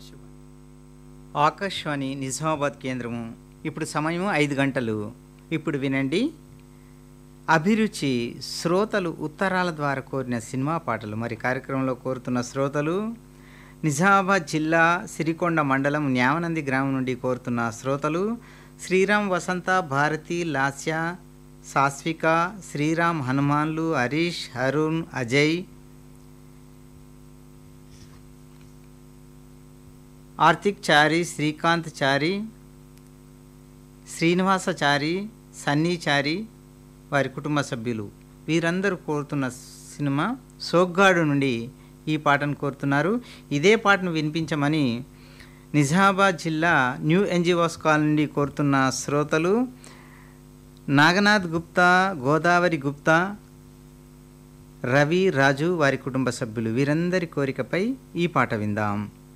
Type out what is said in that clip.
ఆకాశవాణి ఆకాశవాణి నిజామాబాద్ కేంద్రము ఇప్పుడు సమయం ఐదు గంటలు ఇప్పుడు వినండి అభిరుచి శ్రోతలు ఉత్తరాల ద్వారా కోరిన సినిమా పాటలు మరి కార్యక్రమంలో కోరుతున్న శ్రోతలు నిజామాబాద్ జిల్లా సిరికొండ మండలం న్యామనంది గ్రామం నుండి కోరుతున్న శ్రోతలు శ్రీరామ్ వసంత భారతి లాస్య సాస్విక శ్రీరామ్ హనుమాన్లు హరీష్ అరుణ్ అజయ్ ఆర్తిక్ చారి శ్రీకాంత్ చారి శ్రీనివాసచారి సన్నీ చారి వారి కుటుంబ సభ్యులు వీరందరూ కోరుతున్న సినిమా సోగ్గాడు నుండి ఈ పాటను కోరుతున్నారు ఇదే పాటను వినిపించమని నిజామాబాద్ జిల్లా న్యూ ఎన్జిఓస్ కాలనీ నుండి కోరుతున్న శ్రోతలు నాగనాథ్ గుప్తా గోదావరి గుప్తా రవి రాజు వారి కుటుంబ సభ్యులు వీరందరి కోరికపై ఈ పాట విందాం